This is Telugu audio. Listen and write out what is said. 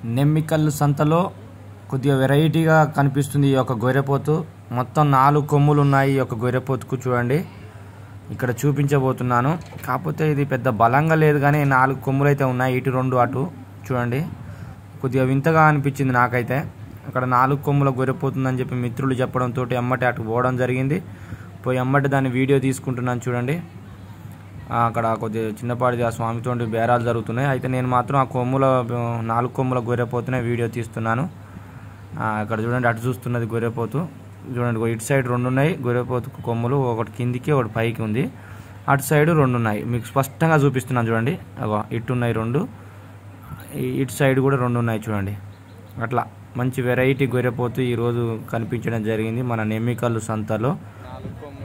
నెమ్మికల్లు సంతలో కొద్దిగా వెరైటీగా కనిపిస్తుంది ఈ యొక్క గొర్రెపోతు మొత్తం నాలుగు కొమ్ములు ఉన్నాయి ఈ యొక్క గొర్రెపోతుకు చూడండి ఇక్కడ చూపించబోతున్నాను కాకపోతే ఇది పెద్ద బలంగా లేదు కానీ నాలుగు కొమ్ములు అయితే ఉన్నాయి ఇటు రెండు అటు చూడండి కొద్దిగా వింతగా అనిపించింది నాకైతే అక్కడ నాలుగు కొమ్ముల గొర్రెపోతుందని చెప్పి మిత్రులు చెప్పడంతో ఎమ్మటి అటు పోవడం జరిగింది పోయి ఎమ్మటి దాన్ని వీడియో తీసుకుంటున్నాను చూడండి ఆ, అక్కడ కొద్దిగా చిన్నపాటి ఆ స్వామితో బేరాలు జరుగుతున్నాయి అయితే నేను మాత్రం ఆ కొమ్ముల నాలుగు కొమ్ముల గొర్రెపోతునే వీడియో తీస్తున్నాను ఆ, అక్కడ చూడండి అటు చూస్తున్నది గొర్రెపోతు చూడండి ఇగో ఇటు సైడ్ రెండు ఉన్నాయి గొర్రెపోతు కొమ్ములు ఒకటి కిందికి ఒకటి పైకి ఉంది అటు సైడ్ రెండు ఉన్నాయి మీకు స్పష్టంగా చూపిస్తున్నాను చూడండి అగో ఇటు ఉన్నాయి రెండు ఈ- ఇటు సైడ్ కూడా రెండు ఉన్నాయి చూడండి అట్లా మంచి వెరైటీ గొర్రెపోతు ఈరోజు కనిపించడం జరిగింది మన నెమ్మికల్లు సంతలో నాలుగు కొమ్ములు